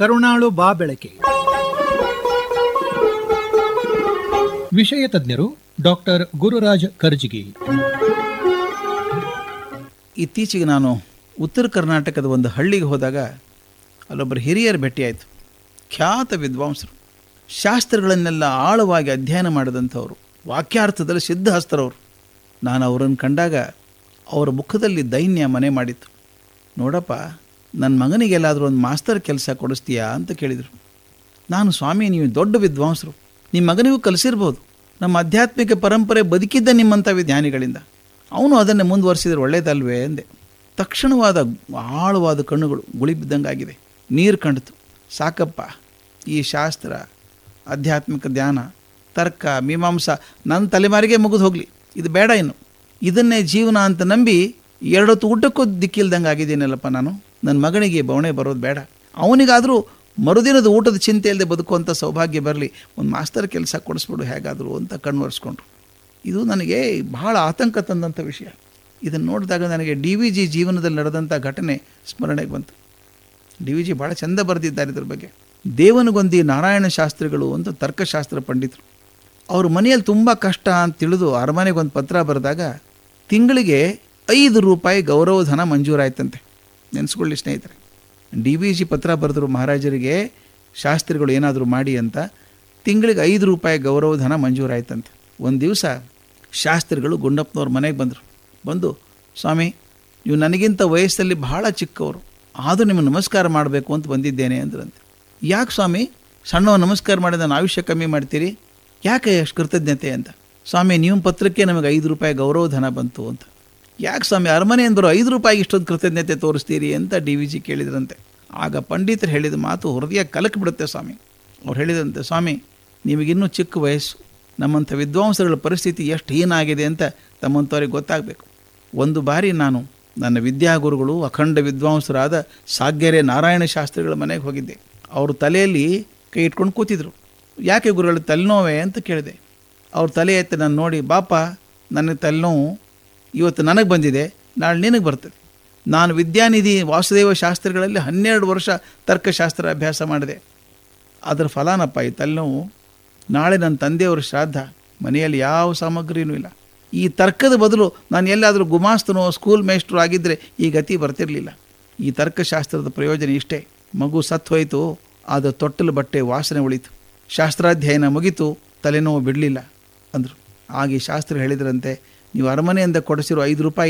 ಕರುಣಾಳು ಬಾ ಬೆಳಕೆ ವಿಷಯ ತಜ್ಞರು ಡಾಕ್ಟರ್ ಗುರುರಾಜ್ ಕರ್ಜಿಗಿ ಇತ್ತೀಚೆಗೆ ನಾನು ಉತ್ತರ ಕರ್ನಾಟಕದ ಒಂದು ಹಳ್ಳಿಗೆ ಹೋದಾಗ ಅಲ್ಲೊಬ್ಬರು ಹಿರಿಯರು ಭೇಟಿಯಾಯಿತು ಖ್ಯಾತ ವಿದ್ವಾಂಸರು ಶಾಸ್ತ್ರಗಳನ್ನೆಲ್ಲ ಆಳವಾಗಿ ಅಧ್ಯಯನ ಮಾಡಿದಂಥವ್ರು ವಾಕ್ಯಾರ್ಥದಲ್ಲಿ ಸಿದ್ಧಹಸ್ತರವರು ನಾನು ಅವರನ್ನು ಕಂಡಾಗ ಅವರ ಮುಖದಲ್ಲಿ ದೈನ್ಯ ಮನೆ ಮಾಡಿತ್ತು ನೋಡಪ್ಪ ನನ್ನ ಮಗನಿಗೆಲ್ಲಾದರೂ ಒಂದು ಮಾಸ್ತರ್ ಕೆಲಸ ಕೊಡಿಸ್ತೀಯಾ ಅಂತ ಕೇಳಿದರು ನಾನು ಸ್ವಾಮಿ ನೀವು ದೊಡ್ಡ ವಿದ್ವಾಂಸರು ನಿಮ್ಮ ಮಗನಿಗೂ ಕಲಿಸಿರ್ಬೋದು ನಮ್ಮ ಆಧ್ಯಾತ್ಮಿಕ ಪರಂಪರೆ ಬದುಕಿದ್ದ ನಿಮ್ಮಂಥ ಜ್ಞಾನಿಗಳಿಂದ ಅವನು ಅದನ್ನೇ ಮುಂದುವರಿಸಿದ್ರೆ ಒಳ್ಳೇದಲ್ವೇ ಎಂದೆ ತಕ್ಷಣವಾದ ಆಳವಾದ ಕಣ್ಣುಗಳು ಗುಳಿ ಬಿದ್ದಂಗಾಗಿದೆ ನೀರು ಕಂಡಿತು ಸಾಕಪ್ಪ ಈ ಶಾಸ್ತ್ರ ಆಧ್ಯಾತ್ಮಿಕ ಧ್ಯಾನ ತರ್ಕ ಮೀಮಾಂಸಾ ನನ್ನ ತಲೆಮಾರಿಗೆ ಮುಗಿದು ಹೋಗಲಿ ಇದು ಬೇಡ ಇನ್ನು ಇದನ್ನೇ ಜೀವನ ಅಂತ ನಂಬಿ ಎರಡೊತ್ತು ಊಟಕ್ಕೂ ದಿಕ್ಕಿಲ್ದಂಗೆ ಆಗಿದ್ದೀನಲ್ಲಪ್ಪ ನಾನು ನನ್ನ ಮಗನಿಗೆ ಬವಣೆ ಬರೋದು ಬೇಡ ಅವನಿಗಾದರೂ ಮರುದಿನದ ಊಟದ ಚಿಂತೆ ಇಲ್ಲದೆ ಬದುಕುವಂಥ ಸೌಭಾಗ್ಯ ಬರಲಿ ಒಂದು ಮಾಸ್ತರ್ ಕೆಲಸ ಕೊಡಿಸ್ಬಿಡು ಹೇಗಾದರೂ ಅಂತ ಕಣ್ಣು ಒರೆಸ್ಕೊಂಡ್ರು ಇದು ನನಗೆ ಬಹಳ ಆತಂಕ ತಂದಂಥ ವಿಷಯ ಇದನ್ನು ನೋಡಿದಾಗ ನನಗೆ ಡಿ ವಿ ಜಿ ಜೀವನದಲ್ಲಿ ನಡೆದಂಥ ಘಟನೆ ಸ್ಮರಣೆಗೆ ಬಂತು ಡಿ ವಿ ಜಿ ಭಾಳ ಚಂದ ಬರೆದಿದ್ದಾರೆ ಇದ್ರ ಬಗ್ಗೆ ದೇವನಗೊಂದಿ ನಾರಾಯಣ ಶಾಸ್ತ್ರಿಗಳು ಅಂತ ತರ್ಕಶಾಸ್ತ್ರ ಪಂಡಿತರು ಅವ್ರ ಮನೆಯಲ್ಲಿ ತುಂಬ ಕಷ್ಟ ಅಂತ ತಿಳಿದು ಅರಮನೆಗೆ ಒಂದು ಪತ್ರ ಬರೆದಾಗ ತಿಂಗಳಿಗೆ ಐದು ರೂಪಾಯಿ ಗೌರವಧನ ಮಂಜೂರಾಯ್ತಂತೆ ನೆನೆಸ್ಕೊಳ್ಳಿ ಸ್ನೇಹಿತರೆ ಡಿ ವಿ ಜಿ ಪತ್ರ ಬರೆದ್ರು ಮಹಾರಾಜರಿಗೆ ಶಾಸ್ತ್ರಿಗಳು ಏನಾದರೂ ಮಾಡಿ ಅಂತ ತಿಂಗಳಿಗೆ ಐದು ರೂಪಾಯಿ ಗೌರವಧನ ಮಂಜೂರಾಯ್ತಂತೆ ಒಂದು ದಿವಸ ಶಾಸ್ತ್ರಿಗಳು ಗುಂಡಪ್ಪನವ್ರ ಮನೆಗೆ ಬಂದರು ಬಂದು ಸ್ವಾಮಿ ನೀವು ನನಗಿಂತ ವಯಸ್ಸಲ್ಲಿ ಬಹಳ ಚಿಕ್ಕವರು ಆದರೂ ನಿಮಗೆ ನಮಸ್ಕಾರ ಮಾಡಬೇಕು ಅಂತ ಬಂದಿದ್ದೇನೆ ಅಂದ್ರಂತೆ ಯಾಕೆ ಸ್ವಾಮಿ ಸಣ್ಣವ ನಮಸ್ಕಾರ ಮಾಡಿದ ನಾನು ಆಯುಷ್ಯ ಕಮ್ಮಿ ಮಾಡ್ತೀರಿ ಯಾಕೆ ಅಷ್ಟು ಕೃತಜ್ಞತೆ ಅಂತ ಸ್ವಾಮಿ ನೀವು ಪತ್ರಕ್ಕೆ ನಮಗೆ ಐದು ರೂಪಾಯಿ ಗೌರವಧನ ಬಂತು ಅಂತ ಯಾಕೆ ಸ್ವಾಮಿ ಅರಮನೆ ಅಂದರು ಐದು ರೂಪಾಯಿಗೆ ಇಷ್ಟೊಂದು ಕೃತಜ್ಞತೆ ತೋರಿಸ್ತೀರಿ ಅಂತ ಡಿ ವಿ ಜಿ ಕೇಳಿದ್ರಂತೆ ಆಗ ಪಂಡಿತರು ಹೇಳಿದ ಮಾತು ಹೃದಯ ಕಲಕ್ ಬಿಡುತ್ತೆ ಸ್ವಾಮಿ ಅವ್ರು ಹೇಳಿದಂತೆ ಸ್ವಾಮಿ ನಿಮಗಿನ್ನೂ ಚಿಕ್ಕ ವಯಸ್ಸು ನಮ್ಮಂಥ ವಿದ್ವಾಂಸಗಳ ಪರಿಸ್ಥಿತಿ ಎಷ್ಟು ಹೀನಾಗಿದೆ ಅಂತ ತಮ್ಮಂಥವ್ರಿಗೆ ಗೊತ್ತಾಗಬೇಕು ಒಂದು ಬಾರಿ ನಾನು ನನ್ನ ವಿದ್ಯಾಗುರುಗಳು ಅಖಂಡ ವಿದ್ವಾಂಸರಾದ ಸಾಗ್ಯರೆ ನಾರಾಯಣ ಶಾಸ್ತ್ರಿಗಳ ಮನೆಗೆ ಹೋಗಿದ್ದೆ ಅವರು ತಲೆಯಲ್ಲಿ ಕೈ ಇಟ್ಕೊಂಡು ಕೂತಿದ್ರು ಯಾಕೆ ಗುರುಗಳು ತಲೆನೋವೆ ಅಂತ ಕೇಳಿದೆ ಅವ್ರ ತಲೆ ಎತ್ತಿ ನಾನು ನೋಡಿ ಬಾಪ ನನ್ನ ತಲೆನೋವು ಇವತ್ತು ನನಗೆ ಬಂದಿದೆ ನಾಳೆ ನಿನಗೆ ಬರ್ತದೆ ನಾನು ವಿದ್ಯಾನಿಧಿ ವಾಸುದೇವ ಶಾಸ್ತ್ರಿಗಳಲ್ಲಿ ಹನ್ನೆರಡು ವರ್ಷ ತರ್ಕಶಾಸ್ತ್ರ ಅಭ್ಯಾಸ ಮಾಡಿದೆ ಅದರ ಫಲಾನಪ್ಪ ಈ ತಲೆನೋವು ನಾಳೆ ನನ್ನ ತಂದೆಯವರ ಶ್ರಾದ್ದ ಮನೆಯಲ್ಲಿ ಯಾವ ಸಾಮಗ್ರಿನೂ ಇಲ್ಲ ಈ ತರ್ಕದ ಬದಲು ನಾನು ಎಲ್ಲಾದರೂ ಗುಮಾಸ್ತನೋ ಸ್ಕೂಲ್ ಮೇಸ್ಟ್ರು ಆಗಿದ್ದರೆ ಈ ಗತಿ ಬರ್ತಿರಲಿಲ್ಲ ಈ ತರ್ಕಶಾಸ್ತ್ರದ ಪ್ರಯೋಜನ ಇಷ್ಟೇ ಮಗು ಸತ್ತು ಹೋಯಿತು ಆದ ತೊಟ್ಟಲು ಬಟ್ಟೆ ವಾಸನೆ ಉಳಿತು ಶಾಸ್ತ್ರಾಧ್ಯಯನ ಮುಗಿತು ತಲೆನೋವು ಬಿಡಲಿಲ್ಲ ಅಂದರು ಆಗ ಈ ಶಾಸ್ತ್ರ ಹೇಳಿದ್ರಂತೆ ನೀವು ಅರಮನೆಯಿಂದ ಕೊಡಿಸಿರೋ ಐದು ರೂಪಾಯಿ